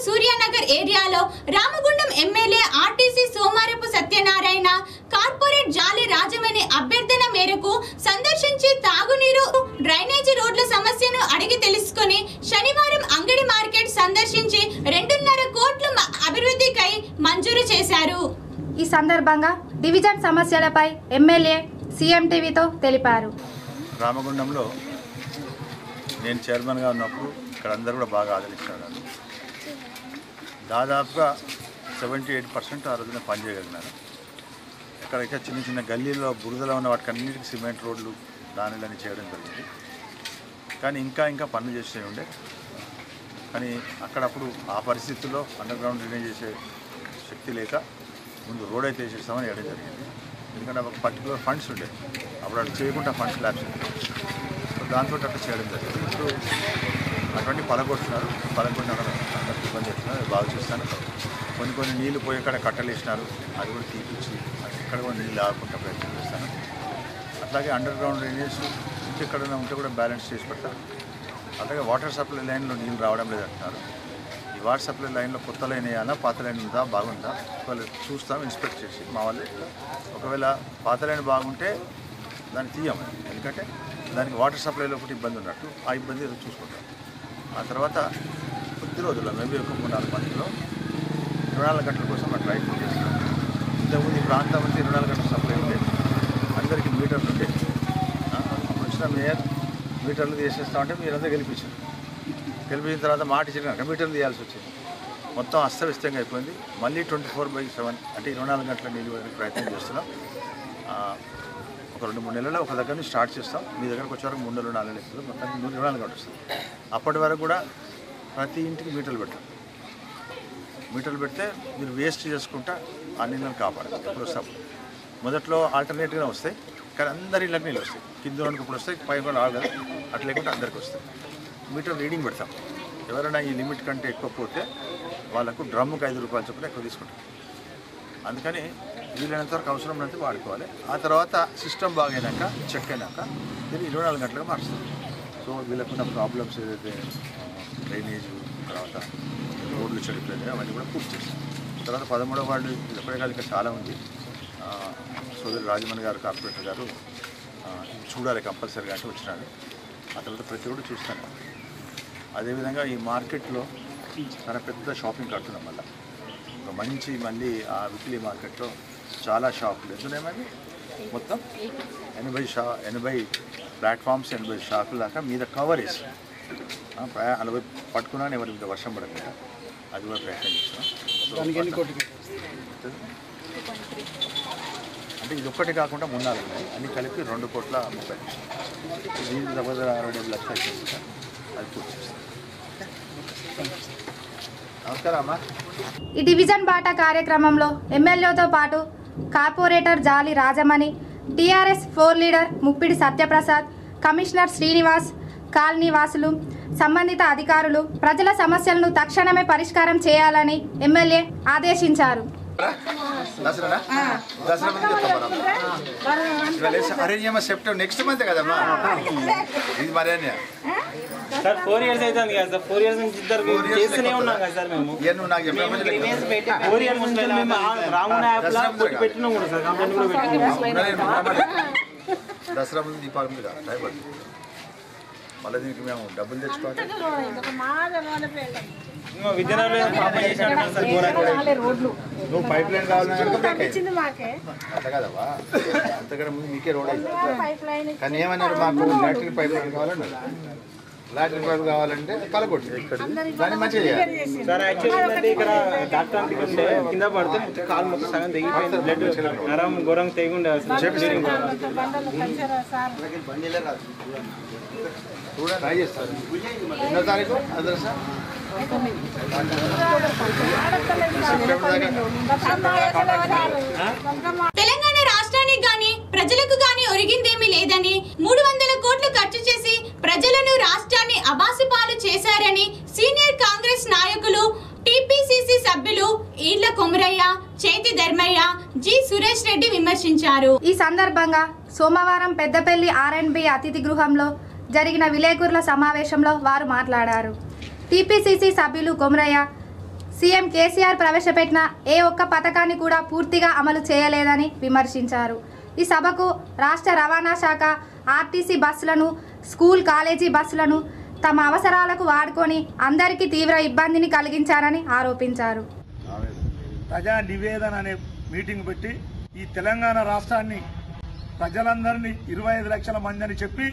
సూర్యానగర్ ఏరియాలో Ramagundam MLA RTC Somarapu Satyanarayana corporate Jali Rajamani అభ్యర్థన మేరకు సందర్శించి తాగునీరు డ్రైనేజీ రోడ్ల సమస్యను అడిగి తెలుసుకొని శనివారం అంగడి మార్కెట్ సందర్శించి రెండున్నర కోట్ల మ- అభివృద్ధికై మంజూరు చేశారు ఈ సందర్భంగా డివిజన్ సమస్యలపై ఎమ్మెల్యే సీఎం టీవీతో తెలిపారు రామగుండంలో నేను చైర్మన్గా ఉన్నప్పుడు ఇక్కడ అందరూ కూడా బాగా ఆదరించారు నన్ను దాదాపుగా సెవెంటీ ఎయిట్ పర్సెంట్ ఆ రోజున పనిచేయగలిగినాను ఎక్కడైతే చిన్న చిన్న గల్లీలో బురదలో ఉన్న వాటికి అన్నిటికీ సిమెంట్ రోడ్లు దానిలని చేయడం జరిగింది కానీ ఇంకా ఇంకా పనులు చేసే ఉండే కానీ అక్కడప్పుడు ఆ పరిస్థితుల్లో అండర్ గ్రౌండ్ డ్రైనేజ్ చేసే శక్తి లేక ముందు రోడ్ అయితే వేసేస్తామని వేయడం జరిగింది ఎందుకంటే ఒక పర్టికులర్ ఫండ్స్ ఉండే అప్పుడు అటు చేయకుండా ఫండ్స్ ల్యాబ్స్ సో దాంతో అట్లా చేయడం జరిగింది ఇప్పుడు అటువంటి పలగొట్టున్నారు పలగొట్టిన అక్కడ అందరికి ఇబ్బంది చేస్తున్నారు అది బాగా చూస్తాను కొన్ని కొన్ని నీళ్లు పోయి అక్కడ కట్టలు వేసినారు అది కూడా తీపిచ్చి అక్కడ కూడా నీళ్ళు ఆగకుండా ప్రయత్నం చేస్తాను అట్లాగే అండర్ గ్రౌండ్ డ్రైనేజ్ ఇంకెక్కడైనా ఉంటే కూడా బ్యాలెన్స్ చేసి పెడతారు అలాగే వాటర్ సప్లై లైన్లో నీళ్ళు రావడం లేదంటున్నారు ఈ వాటర్ సప్లై లైన్లో కొత్త లైన్ వేయాలా పాత లైన్ ఉందా బాగుందా ఒకవేళ చూస్తాం ఇన్స్పెక్ట్ చేసి మా వాళ్ళు ఒకవేళ పాత లైన్ బాగుంటే దాన్ని తీయము ఎందుకంటే దానికి వాటర్ సప్లైలో ఒకటి ఇబ్బంది ఉన్నట్టు ఆ ఇబ్బంది ఏదో చూసుకుంటాం ఆ తర్వాత కొద్ది రోజుల్లో మేబీ ఒక మూడు నాలుగు మందిలో ఇరవై నాలుగు గంటల కోసం అట్లా ప్రయత్నం చేస్తున్నాం ఇంతకుముందు ఈ ప్రాంతం అంతా ఇరవై నాలుగు గంటల సప్లై ఉండేది అందరికీ మీటర్లు ఉండేది ఆ, అప్పుడు వచ్చిన మేయర్ మీటర్లు తీసేస్తామంటే మీరంతా గెలిపించారు గెలిపించిన తర్వాత మాట ఇచ్చిన మీటర్లు తీయాల్సి వచ్చింది మొత్తం అస్తవ్యస్తంగా అయిపోయింది మళ్ళీ ట్వంటీ ఫోర్ బై సెవెన్ అంటే ఇరవై నాలుగు గంటల నీళ్ళు వదిలే ప్రయత్నం చేస్తున్నాం ఆ, ఒక రెండు మూడు నెలల్లో ఒక దగ్గర నుంచి స్టార్ట్ చేస్తాం మీ దగ్గరకు వచ్చే వరకు మూడు నెలలు నాలుగు నెలలు మొత్తం నూరు ఇరవై నాలుగు గంటలు వస్తుంది అప్పటి వరకు కూడా ప్రతి ఇంటికి మీటర్లు పెట్టాం మీటర్లు పెడితే మీరు వేస్ట్ చేసుకుంటా ఆ నీళ్ళని కాపాడాలి ఎప్పుడు వస్తాం మొదట్లో ఆల్టర్నేట్గా వస్తాయి కానీ అందరి ఇళ్ళకి నీళ్ళు వస్తాయి కింద వరకు ఇప్పుడు వస్తాయి పై కూడా ఆగదు అట్లా లేకుంటే అందరికి వస్తాయి మీటర్ రీడింగ్ పెడతాం ఎవరైనా ఈ లిమిట్ కంటే ఎక్కువ పోతే వాళ్ళకు డ్రమ్ముకి ఐదు రూపాయలు చొప్పున ఎక్కువ తీసుకుంటాం అందుకని వీలైనంత వరకు అవసరం ఉన్నంత వాడుకోవాలి ఆ తర్వాత సిస్టమ్ బాగైనాక చెక్ అయినాక దీన్ని ఇరవై నాలుగు గంటలకు మారుస్తాం సో వీళ్ళకున్న ప్రాబ్లమ్స్ ఏదైతే డ్రైనేజ్ తర్వాత రోడ్లు చెడిపోయినాయి అవన్నీ కూడా పూర్తి చేస్తాం తర్వాత పదమూడవ వార్డు ఇది ఒకటే కాదు ఇంకా చాలా ఉంది ఆ, సోదరు రాజమణి గారు కార్పొరేటర్ గారు ఆ, ఇది చూడాలి కంపల్సరీగా అంటే వచ్చినాడు ఆ తర్వాత ప్రతి ఒక్కటి చూస్తాను అదేవిధంగా ఈ మార్కెట్లో చాలా పెద్ద షాపింగ్ కడుతున్నాం మళ్ళీ ఒక మంచి మళ్ళీ ఆ వీక్లీ మార్కెట్లో చాలా షాపులు ఎందునేమని మొత్తం ఎనభై షా ఎనభై ప్లాట్ఫామ్స్ ఎనభై షాపుల దాకా మీద కవర్ వేసి ఆ, ప్రయా- నలభై పట్టుకున్నాను ఎవరి మీద వర్షం పడకుండా అది కూడా ప్రయత్నం చేస్తున్నాం సో, అంటే ఇది ఒక్కటి కాకుండా మూడు నాలుగు ఉన్నాయి అన్ని కలిపి రెండు కోట్ల ముప్పై లక్షలు దీనికి దగ్గర అరవై డెబ్బై లక్షలు చేస్తాను అది పూర్తి చేస్తాను నమస్కారం అమ్మా ఈ డివిజన్ బాట కార్యక్రమంలో ఎమ్మెల్యేతో పాటు corporator Jali Rajamani TRS floor leader Muppidi Satyaprasad commissioner Srinivas colony వాసులు సంబంధిత అధికారులు ప్రజల సమస్యలను తక్షణమే పరిష్కారం చేయాలని ఎమ్మెల్యే ఆదేశించారు దసరా దసరా ముందు చెప్తాం మనం ఇవాళ వేసా- అరే ఏమో సెప్టెంబర్ నెక్స్ట్ మంత్ కదమ్మా ఇది మరి అన్య సార్ ఫోర్ ఇయర్స్ అవుతుంది కదా సార్ ఫోర్ ఇయర్స్ నుంచి ఇద్దరు చేస్తూనే ఉన్నాం కదా సార్ మేము ఇక నువ్వు నాకు చెప్పిన ఫోర్ ఇయర్స్ నుంచి మేము ఆ రామున యాప్ లా కొట్టి పెట్టినాం కూడా సార్ కంప్లైంట్ కూడా పెట్టినాం దసరా ముందు దీపావళి ముందు కాదు టైం పడుతుంది మళ్ళీ దీనికి మేము డబ్బులు తెచ్చుకోవాలి ఇంకో విద్యాలయంలో పాపం చేసినట్టు సార్ ఘోరంగా నువ్వు పైప్ లైన్ కావాలని అట్లా కదవా అంతకన్నా ముందు మీకే రోడ్ అయింది కానీ ఏమన్నారు మాకు లాట్రిన్ పైప్ లైన్ కావాలన్నారు లాట్రిన్ పైప్ కావాలంటే కలగొట్టు దాన్ని మంచిగా చేయాలి సార్ యాక్చువల్లీ ఏంటంటే ఇక్కడ డాక్టర్ అంటే ఇక్కడ ఉండే, కింద పడితే మొత్తం కాలు మొత్తం సగం తెగిపోయింది బ్లడ్ నరం ఘోరంగా తెగి అసలు చేపిస్తాను. bleeding. చూడండి ట్రై చేస్తారు ఎన్నో తారీఖు అదర్సా తెలంగాణ రాష్ట్రానికి గాని ప్రజలకు గాని ఒరిగిందేమీ లేదని మూడు వందల కోట్లు ఖర్చు చేసి ప్రజలను రాష్ట్రాన్ని అబాసుపాలు చేశారని సీనియర్ కాంగ్రెస్ నాయకులు టిపిసిసి సభ్యులు ఈళ్ల కొమరయ్య చేతి ధర్మయ్య జి సురేష్ రెడ్డి విమర్శించారు ఈ సందర్భంగా సోమవారం పెద్దపల్లి ఆర్ఎన్బి అతిథి గృహంలో జరిగిన విలేకరుల సమావేశంలో వారు మాట్లాడారు టీపీసీసీ సభ్యులు కొమరయ్య సీఎం కేసీఆర్ ప్రవేశపెట్టిన ఏ ఒక్క పథకాన్ని కూడా పూర్తిగా అమలు చేయలేదని విమర్శించారు ఈ సభకు రాష్ట్ర రవాణా శాఖ ఆర్టీసీ బస్సులను స్కూల్ కాలేజీ బస్సులను తమ అవసరాలకు వాడుకొని అందరికీ తీవ్ర ఇబ్బందిని కలిగించారని ఆరోపించారు ప్రజా నివేదన అనే మీటింగ్ పెట్టి ఈ తెలంగాణ రాష్ట్రాన్ని ప్రజలందరినీ ఇరవై ఐదు లక్షల మంది అని చెప్పి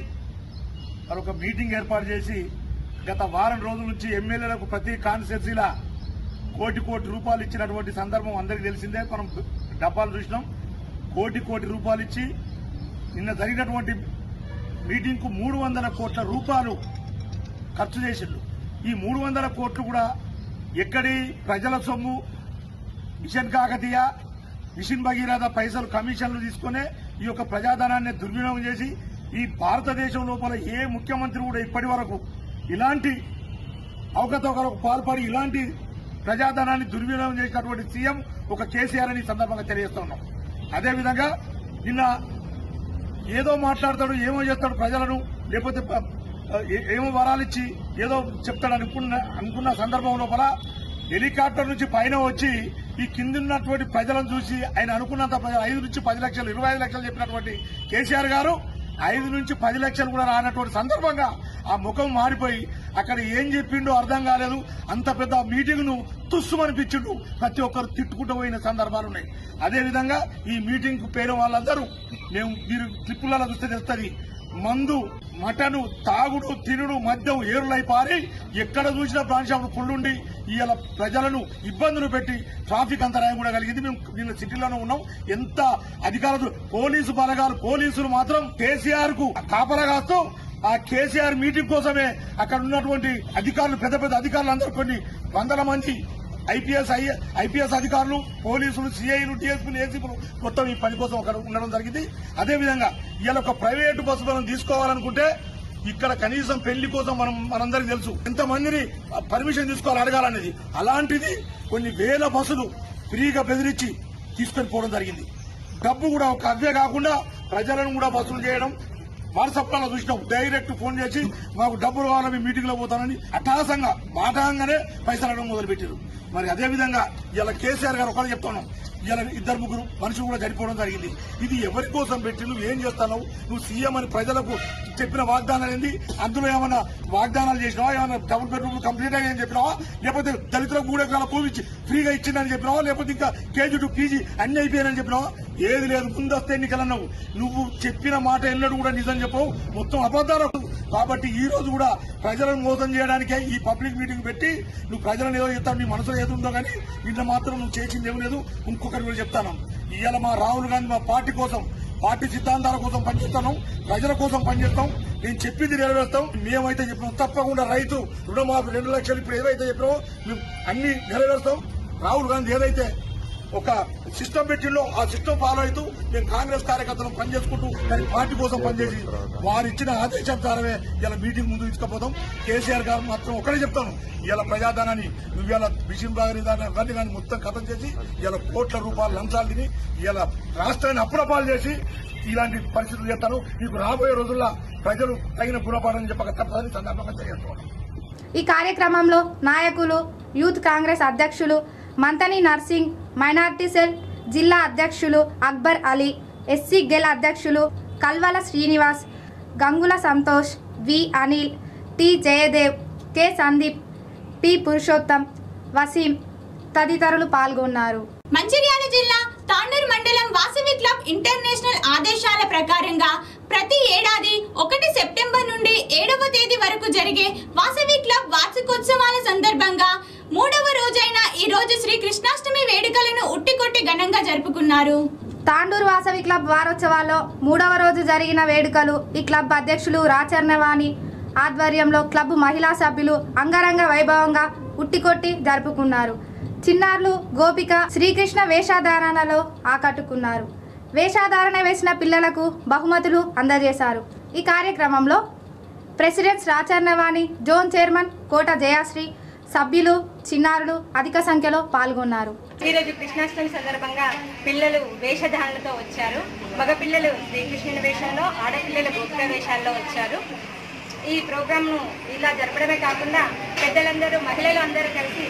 మరి ఒక మీటింగ్ ఏర్పాటు చేసి గత వారం రోజుల నుంచి ఎమ్మెల్యేలకు ప్రతి కాన్స్టిట్యున్సీల కోటి కోటి రూపాయలు ఇచ్చినటువంటి సందర్భం అందరికీ తెలిసిందే మనం డబ్బాలు చూసినాం కోటి కోటి రూపాయలు ఇచ్చి నిన్న జరిగినటువంటి మీటింగ్ కు మూడు వందల కోట్ల రూపాయలు ఖర్చు చేసిండు ఈ మూడు వందల కోట్లు కూడా ఎక్కడి ప్రజల సొమ్ము మిషన్ కాకతీయ మిషన్ భగీరథ పైసలు కమిషన్లు తీసుకునే ఈ యొక్క ప్రజాధనాన్ని దుర్వినియోగం చేసి ఈ భారతదేశం లోపల ఏ ముఖ్యమంత్రి కూడా ఇప్పటి వరకు ఇలాంటి అవకతవకలకు పాల్పడి ఇలాంటి ప్రజాధనాన్ని దుర్వినియోగం చేసినటువంటి సీఎం ఒక కేసీఆర్ అని ఈ సందర్భంగా తెలియజేస్తున్నాం అదేవిధంగా నిన్న ఏదో మాట్లాడతాడు ఏమో చేస్తాడు ప్రజలను లేకపోతే ప- ఏ- ఏమో వరాలిచ్చి ఏదో చెప్తాడు అనుకున్న అనుకున్న సందర్భం లోపల హెలికాప్టర్ నుంచి పైన వచ్చి ఈ కిందున్నటువంటి ప్రజలను చూసి ఆయన అనుకున్నంత ప్రజలు ఐదు నుంచి పది లక్షలు ఇరవై ఐదు లక్షలు చెప్పినటువంటి కేసీఆర్ గారు ఐదు నుంచి పది లక్షలు కూడా రానటువంటి సందర్భంగా ఆ ముఖం మారిపోయి అక్కడ ఏం చెప్పిండో అర్థం కాలేదు అంత పెద్ద మీటింగ్ ను తుస్సుమనిపించిండు ప్రతి ఒక్కరు తిట్టుకుంటూ పోయిన సందర్భాలు ఉన్నాయి అదేవిధంగా ఈ మీటింగ్ కు పేరు వాళ్ళందరూ మేము మీరు క్లిప్పులలో చూస్తే తెలుస్తుంది మందు మటను తాగుడు తినుడు మద్యం ఏరులై పారి ఎక్కడ చూసినా బ్రాండ్ షాపులు ఫుల్లుండి ఇవాళ ప్రజలను ఇబ్బందులు పెట్టి ట్రాఫిక్ అంతరాయం కూడా కలిగింది మేము నిన్న సిటీలోనే ఉన్నాం ఎంత అధికారులు పోలీసు బలగాలు పోలీసులు మాత్రం కేసీఆర్ కు కాపలా కాస్తూ ఆ కేసీఆర్ మీటింగ్ కోసమే అక్కడ ఉన్నటువంటి అధికారులు పెద్ద పెద్ద అధికారులు అందరూ కొన్ని వందల మంది ఐపీఎస్ ఐపీఎస్ అధికారులు పోలీసులు సిఐలు డిఎస్పీలు ఏసీపీలు మొత్తం ఈ పని కోసం అక్కడ ఉండడం జరిగింది అదేవిధంగా ఇవాళ ఒక ప్రైవేటు బస్సు మనం తీసుకోవాలనుకుంటే ఇక్కడ కనీసం పెళ్లి కోసం మనం మనందరికీ తెలుసు ఎంతమందిని పర్మిషన్ తీసుకోవాలి అడగాలనేది అలాంటిది కొన్ని వేల బస్సులు ఫ్రీగా బెదిరించి తీసుకొని పోవడం జరిగింది డబ్బు కూడా ఒక అవే కాకుండా ప్రజలను కూడా వసూలు చేయడం వాట్సాప్ లో చూసినాం డైరెక్ట్ ఫోన్ చేసి మాకు డబ్బులు కావాలని మీ మీటింగ్ లో పోతానని అటాసంగా మాటాంగానే పైసలు అడగడం మొదలు పెట్టారు మరి అదే విధంగా ఇలా కేసీఆర్ గారు ఒకరు చెప్తున్నాం ఇలా ఇద్దరు ముగ్గురు మనుషులు కూడా చనిపోవడం జరిగింది ఇది ఎవరి కోసం పెట్టి నువ్వు ఏం చేస్తావు నువ్వు సీఎం అని ప్రజలకు చెప్పిన వాగ్దానాలు ఏంది అందులో ఏమైనా వాగ్దానాలు చేసినావా ఏమైనా డబుల్ బెడ్రూమ్ కంప్లీట్ అయ్యాయని చెప్పినావా లేకపోతే దళితులకు మూడు ఎకరాల భూమి ఇచ్చి ఫ్రీగా ఇచ్చిందని చెప్పినావా లేకపోతే ఇంకా కేజీ టు పీజీ అన్ని అయిపోయాయని చెప్పినావా ఏది లేదు ముందస్తు ఎన్నికలన్నావు నువ్వు చెప్పిన మాట ఎన్నడూ కూడా నిజం చెప్పవు మొత్తం అబద్దాలు కాబట్టి ఈ రోజు కూడా ప్రజలను మోసం చేయడానికే ఈ పబ్లిక్ మీటింగ్ పెట్టి నువ్వు ప్రజలను ఏదో చెప్తావు నీ మనసులో ఏదో ఉందో కానీ నిన్న మాత్రం నువ్వు చేసింది ఏమీ లేదు ఇంకొకరి కూడా చెప్తాను ఇవాళ మా రాహుల్ గాంధీ మా పార్టీ కోసం పార్టీ సిద్ధాంతాల కోసం పనిచేస్తాను ప్రజల కోసం పనిచేస్తాం నేను చెప్పింది నెరవేరుస్తాం మేమైతే చెప్పినాం తప్పకుండా రైతు రుణమాఫీ రెండు లక్షలు ఇప్పుడు ఏదైతే చెప్పినామో మేము అన్ని నెరవేరుస్తాం రాహుల్ గాంధీ ఏదైతే ఒక సిస్టమ్ పెట్టిండో ఆ సిస్టమ్ ఫాలో అవుతూ నేను కాంగ్రెస్ కార్యకర్తలను పనిచేసుకుంటూ దాని పార్టీ కోసం పనిచేసి వారు ఇచ్చిన ఆదేశానుసారమే ఇలా మీటింగ్ ముందు తీసుకుపోతాం కేసీఆర్ గారు మాత్రం ఒకటే చెప్తాను ఇలా ప్రజాధనాన్ని నువ్వు ఇలా విషయం బాగా అవన్నీ కానీ మొత్తం కథం చేసి ఇలా కోట్ల రూపాయలు లంచాలు తిని ఇలా రాష్ట్రాన్ని అప్పుడపాలు చేసి ఇలాంటి పరిస్థితులు చేస్తాను నీకు రాబోయే రోజుల్లో ప్రజలు తగిన గుణపాఠం చెప్పక తప్పదని సందర్భంగా తెలియజేస్తున్నాను ఈ కార్యక్రమంలో నాయకులు యూత్ కాంగ్రెస్ అధ్యక్షులు మంతని నర్సింగ్ మైనార్టీ సెల్ జిల్లా అధ్యక్షులు అక్బర్ అలీ ఎస్సీ గెల్ అధ్యక్షులు Kalvala Srinivas Gangula Santosh V Anil T Jayadev K Sandeep P Purushottam Waseem తదితరులు పాల్గొన్నారు మంచిర్యాల జిల్లా తాండూరు మండలం వాసవి క్లబ్ ఇంటర్నేషనల్ ఆదేశాల ప్రకారంగా ప్రతి ఏడాది ఒకటి సెప్టెంబర్ నుండి ఏడవ తేదీ వరకు జరిగే వాసవి క్లబ్ వార్షికోత్సవాల సందర్భంగా మూడవ రోజైన ఈ రోజు శ్రీ కృష్ణాష్టమి వేడుకలను ఉట్టికొట్టి ఘనంగా జరుపుకున్నారు తాండూరు వాసవి క్లబ్ వారోత్సవాల్లో మూడవ రోజు జరిగిన వేడుకలు ఈ క్లబ్ అధ్యక్షులు రాచర్ణవాణి ఆధ్వర్యంలో క్లబ్ మహిళా సభ్యులు అంగరంగ వైభవంగా ఉట్టికొట్టి జరుపుకున్నారు చిన్నారులు గోపిక శ్రీకృష్ణ వేషధారణలో ఆకట్టుకున్నారు వేషధారణ వేసిన పిల్లలకు బహుమతులు అందజేశారు ఈ కార్యక్రమంలో ప్రెసిడెంట్స్ రాచర్ణవాణి జోన్ చైర్మన్ కోట జయాశ్రీ సభ్యులు చిన్నారులు అధిక సంఖ్యలో పాల్గొన్నారు ఈరోజు కృష్ణాష్టమి సందర్భంగా పిల్లలు వేషధారణలతో వచ్చారు మగపిల్లలు శ్రీకృష్ణుని వేషంలో ఆడపిల్లలు గోపిక వేషాల్లో వచ్చారు ఈ ప్రోగ్రామ్ను ఇలా జరపడమే కాకుండా పెద్దలందరూ మహిళలు అందరూ కలిసి పుట్టి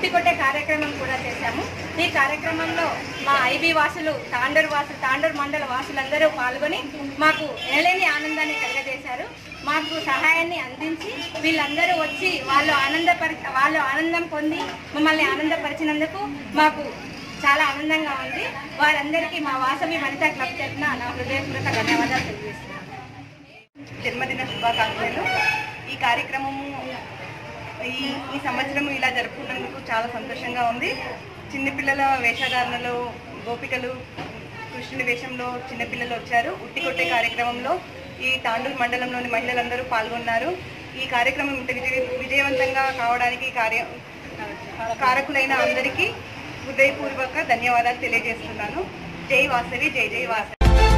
ఉట్టి కొట్టే కార్యక్రమం కూడా చేశాము ఈ కార్యక్రమంలో మా ఐబీ వాసులు తాండూరు వాసులు తాండూరు మండల వాసులందరూ పాల్గొని మాకు ఎనలేని ఆనందాన్ని కలగజేశారు మాకు సహాయాన్ని అందించి వీళ్ళందరూ వచ్చి వాళ్ళు ఆనందపరి వాళ్ళు ఆనందం పొంది మమ్మల్ని ఆనందపరిచినందుకు మాకు చాలా ఆనందంగా ఉంది వారందరికీ మా వాసవి వనితా క్లబ్ తరఫున నా హృదయపూర్వక ధన్యవాదాలు తెలియజేస్తున్నాను జన్మదిన శుభాకాంక్షలు ఈ కార్యక్రమము ఈ ఈ సంవత్సరం ఇలా జరుపుకున్నందుకు చాలా సంతోషంగా ఉంది చిన్నపిల్లల వేషధారణలో గోపికలు కృష్ణుని వేషంలో చిన్నపిల్లలు వచ్చారు ఉట్టి కొట్టే కార్యక్రమంలో ఈ తాండూరు మండలంలోని మహిళలందరూ పాల్గొన్నారు ఈ కార్యక్రమం ఇంత విజయ విజయవంతంగా కావడానికి కార్య కారకులైన అందరికీ హృదయపూర్వక ధన్యవాదాలు తెలియజేస్తున్నాను జై వాసవి జై జై Vasavi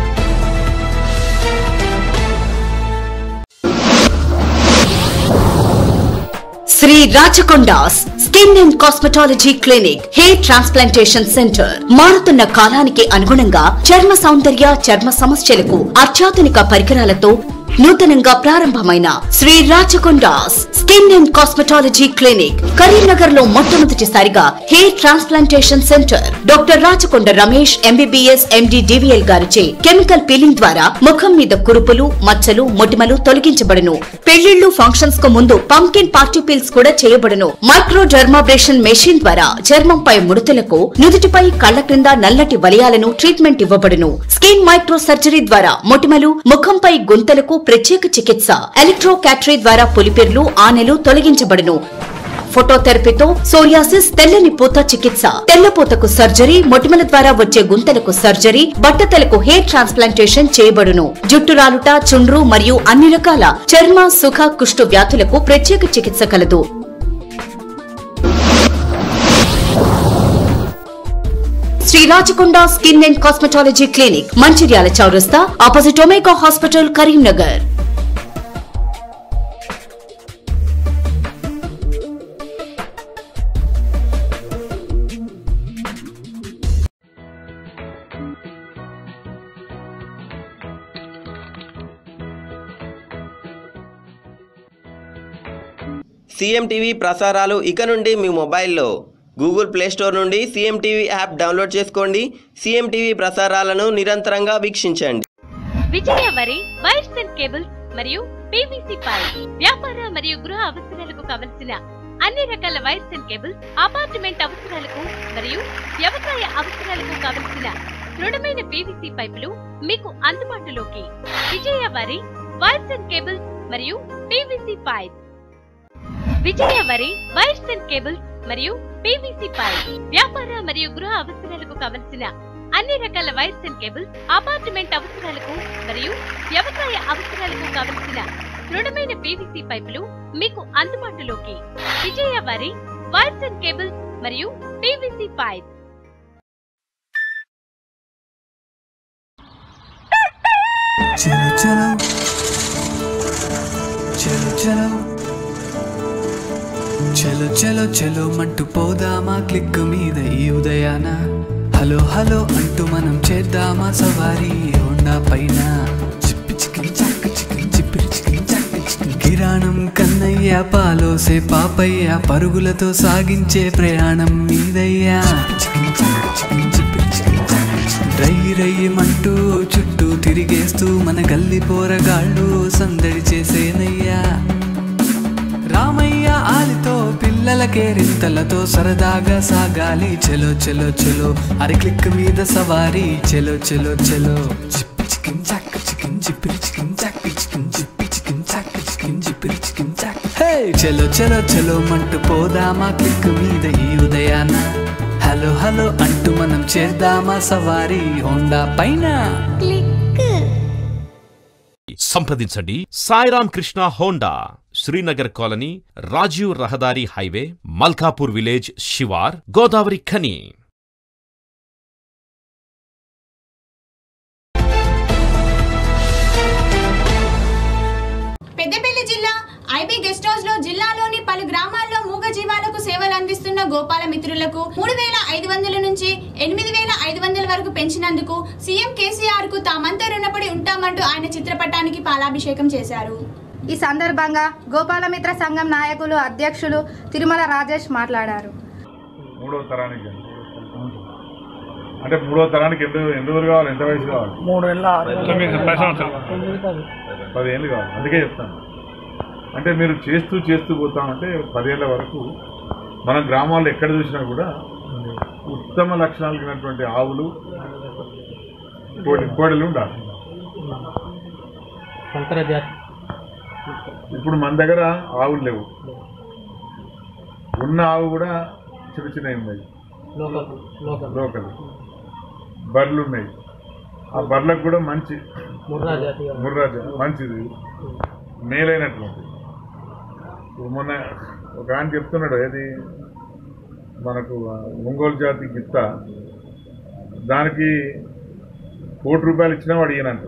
Sri Rachakonda's skin and cosmetology clinic hair transplantation centre మారుతున్న కాలానికి అనుగుణంగా చర్మ సౌందర్య చర్మ సమస్యలకు అత్యాధునిక పరికరాలతో నూతనంగా ప్రారంభమైన Sri Rachakonda's skin and cosmetology clinic Karimnagar లో మొట్టమొదటిసారిగా hair transplantation centre doctor Rachakonda Ramesh MBBS MD DVL గారిచే కెమికల్ పీలింగ్ ద్వారా ముఖం మీద కురుపులు మచ్చలు మొటిమలు తొలగించబడును పెళ్లిళ్లు ఫంక్షన్స్ కు ముందు పంకిన్ పార్టీ పీల్స్ కూడా చేయబడును మైక్రో డర్మాబ్రేషన్ మెషిన్ ద్వారా చర్మంపై ముడతలకు నుదుటిపై కళ్ల క్రింద నల్లటి వలయాలను ట్రీట్మెంట్ ఇవ్వబడును స్కిన్ మైక్రో సర్జరీ ద్వారా మొటిమలు ముఖంపై గుంతలకు ప్రత్యేక చికిత్స ఎలక్ట్రో క్యాటరీ ద్వారా పులిపిర్లు ఆనెలు తొలగించబడును ఫోటోథెరపీతో సోరియాసిస్ తెల్లని పూత చికిత్స తెల్లపూతకు సర్జరీ మొటిమల ద్వారా వచ్చే గుంతలకు సర్జరీ బట్టతలకు హెయిర్ ట్రాన్స్ప్లాంటేషన్ చేయబడును జుట్టు రాలుట చుండ్రు మరియు అన్ని రకాల చర్మ సుఖ కుష్టు వ్యాధులకు ప్రత్యేక చికిత్స కలదు Sri Rachakonda skin and cosmetology clinic Mancherial చౌరస్తా opposite Omega hospital Karimnagar CM TV ప్రసారాలు ఇక నుండి మీ మొబైల్లో గూగుల్ ప్లే స్టోర్ నుండి సీఎం టీవీ యాప్ డౌన్లోడ్ చేసుకోండి సీఎం టీవీ ప్రసారాలను నిరంతరంగా వీక్షించండి విజయ వరి వైర్స్ అండ్ కేబుల్స్ మరియు పీవీసీ పైప్ వ్యాపార మరియు గృహ అవసరాలకు కావలసిన అన్ని రకాల వైర్స్ అండ్ కేబుల్స్ అపార్ట్మెంట్ అవసరాలకు మరియు వ్యవసాయ అవసరాలకు కావలసిన దృఢమైన పీవీసీ పైపులు మీకు అందుబాటులోకి విజయ వరి వైర్స్ అండ్ కేబుల్స్ మరియు పీవీసీ పైప్ విజయ వరి వైర్స్ అండ్ కేబుల్స్ మరియు పీవీసీ పైప్ వ్యాపార మరియు గృహ అవసరాలకు కావలసిన అన్ని రకాల వైర్స్ అండ్ కేబుల్స్ అపార్ట్మెంట్ అవసరాలకు మరియు వ్యవసాయ అవసరాలకు కావలసిన దృఢమైన పీవీసీ పైపులు మీకు అందుబాటులోకి విజయ వారి వైర్స్ అండ్ కేబుల్స్ మరియు పీవీసీ పైప్ చలో చలో చలో చలో చలో చలో చలో మంటూ పోదామా క్లిక్ మీద ఈ ఉదయాన హలో హలో అంటూ మనం చేద్దామా సవారీ హోండా పైన చిప్పి చికిన్ చాక్ చికిన్ చిప్పిరి చికిన్ చాక్ చికిన్ కిరాణం కన్నయ్య పాలోసే పాపయ్య పరుగులతో సాగించే ప్రయాణం మీదయ్యా చికిన్ చాక్ చికిన్ చిప్పిరి చికిన్ చాక్ చికిన్ రై రయ్యమంటూ చుట్టూ తిరిగేస్తూ మన గల్లి పోరగాళ్ళు సందడి చేసేనయ్యా రామయ్య ఆలితో పిల్లలకే రింతలతో సరదాగా సాగాలి చెలో చెలో చెలో అరి క్లిక్ మీద సవారీ చెలో చెలో చెలో చిప్పి చికిన్ చాక్ చికిన్ చిప్పిరి చికిన్ చాక్ చికిన్ చిప్పి చికిన్ చాక్ చికిన్ చిప్పిరి చికిన్ చాక్ హే చెలో చెలో చెలో మంటూ పోదామా క్లిక్ మీద ఈ ఉదయాన హలో హలో అంటూ మనం చేద్దామా సవారీ హోండా పైన సంప్రదించండి సాయిరామ్ కృష్ణ హోండా శ్రీనగర్ కాలనీ రాజీవ్ రహదారి హైవే మల్కాపూర్ విలేజ్ శివార్ గోదావరి ఖని పెద్దపల్లి జిల్లా ఐబీ గెస్ట్ హౌస్ లో జిల్లాలోని పలు గ్రామాల్లో మూగ జీవాలకు సేవలు అందిస్తున్న గోపాల మిత్రులకు మూడు వేల ఐదు వందల నుంచి ఎనిమిది వేల ఐదు వందల వరకు పెంచినందుకు సీఎం కేసీఆర్ కు తామంతా రుణపడి ఉంటామంటూ ఆయన చిత్రపటానికి పాలాభిషేకం చేశారు ఈ సందర్భంగా గోపాలమిత్ర సంఘం నాయకులు అధ్యక్షులు తిరుమల రాజేష్ మాట్లాడారు మూడో తరానికి కానీ. అంటే మూడో తరానికి ఎన్ని ఎన్ని రోజులు కావాలి ఎంత వయసు కావాలి మూడు నెలల ఆరు తొమ్మిది, పది సంవత్సరాలు. పదేళ్ళు కావాలి అందుకే చెప్తాను అంటే మీరు చేస్తూ చేస్తూ పోతామంటే పదేళ్ల వరకు మన గ్రామాల్లో ఎక్కడ చూసినా కూడా ఉత్తమ లక్షణాలు కలిగినటువంటి ఆవులు కోడి కోడలు ఉండాలి ఇప్పుడు మన దగ్గర ఆవులు లేవు ఉన్న ఆవు కూడా చిన్న చిన్నవి ఉన్నాయి లోకల్ బర్రెలు ఉన్నాయి ఆ బర్రెలకు కూడా మంచి ముర్రా జాతి మంచిది మేలైనటువంటి ఇప్పుడు మొన్న ఒక ఆయన చెప్తున్నాడు ఏది మనకు ఆ ఒంగోలు జాతి గిత్త దానికి కోటి రూపాయలు ఇచ్చినా వాడు ఈయనంట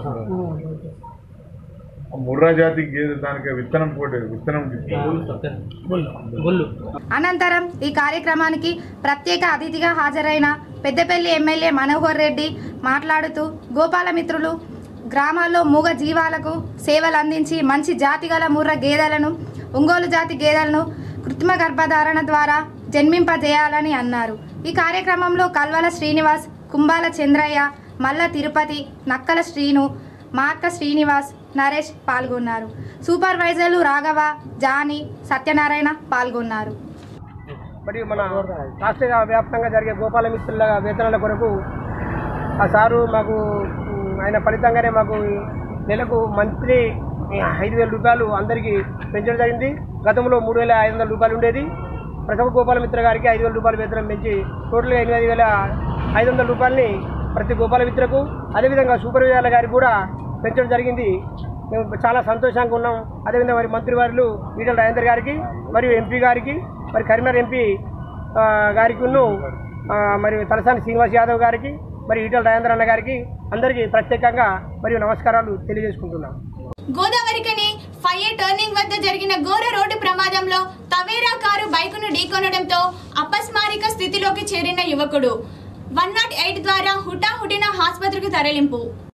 ఆ ముర్రా జాతి గేదె దానికి విత్తనం పోటీ విత్తనం గిత్త అనంతరం ఈ కార్యక్రమానికి ప్రత్యేక అతిథిగా హాజరైన పెద్దపల్లి ఎమ్మెల్యే మనోహర్ రెడ్డి మాట్లాడుతూ గోపాలమిత్రులు గ్రామాల్లో మూగ జీవాలకు సేవలు అందించి మంచి జాతి గల ముర్ర గేదెలను ఒంగోలు జాతి గేదెలను కృత్రిమ గర్భధారణ ద్వారా జన్మింపజేయాలని అన్నారు ఈ కార్యక్రమంలో కల్వల శ్రీనివాస్ కుంబాల చంద్రయ్య మల్ల తిరుపతి నక్కల శ్రీను మార్క శ్రీనివాస్ నరేష్ పాల్గొన్నారు సూపర్వైజర్లు రాఘవ జానీ సత్యనారాయణ పాల్గొన్నారు మరియు మన రాష్ట్ర వ్యాప్తంగా జరిగే గోపాల మిత్రుల వేతనాల కొరకు ఆ సారు మాకు ఉమ్, ఆయన ఫలితంగానే మాకు నెలకు మంత్లీ ఐదు వేల రూపాయలు అందరికీ పెంచడం జరిగింది గతంలో మూడు వేల ఐదు వందల రూపాయలు ఉండేది ప్రతి ఒక్క గోపాల మిత్ర గారికి ఐదు వేల రూపాయలు వేతనం పెంచి టోటల్గా ఎనిమిది వేల ఐదు వందల రూపాయలని ప్రతి గోపాల మిత్రకు అదేవిధంగా సూపర్వైజర్ల గారికి కూడా పెంచడం జరిగింది మేము చాలా సంతోషంగా ఉన్నాం అదేవిధంగా మరి మంత్రివారులు ఈటల రాజేందర్ గారికి మరియు ఎంపీ గారికి మరి కరీంనగర్ ఎంపీ ఆ, గారికి ఉన్ను, ఆ, మరి తలసాని శ్రీనివాస్ యాదవ్ గారికి మరి ఈటల రాజేంద్ర అన్న గారికి అందరికీ ప్రత్యేకంగా మరియు నమస్కారాలు తెలియజేసుకుంటున్నాం గోదావరికని ఫైవ్ ఏ టర్నింగ్ వద్ద జరిగిన ఘోర రోడ్డు ప్రమాదంలో తవేరా కారు బైకును ఢీకొనడంతో అపస్మారిక స్థితిలోకి చేరిన యువకుడు వన్ నాట్ ఎయిట్ ద్వారా హుటాహుటిన ఆసుపత్రికి తరలింపు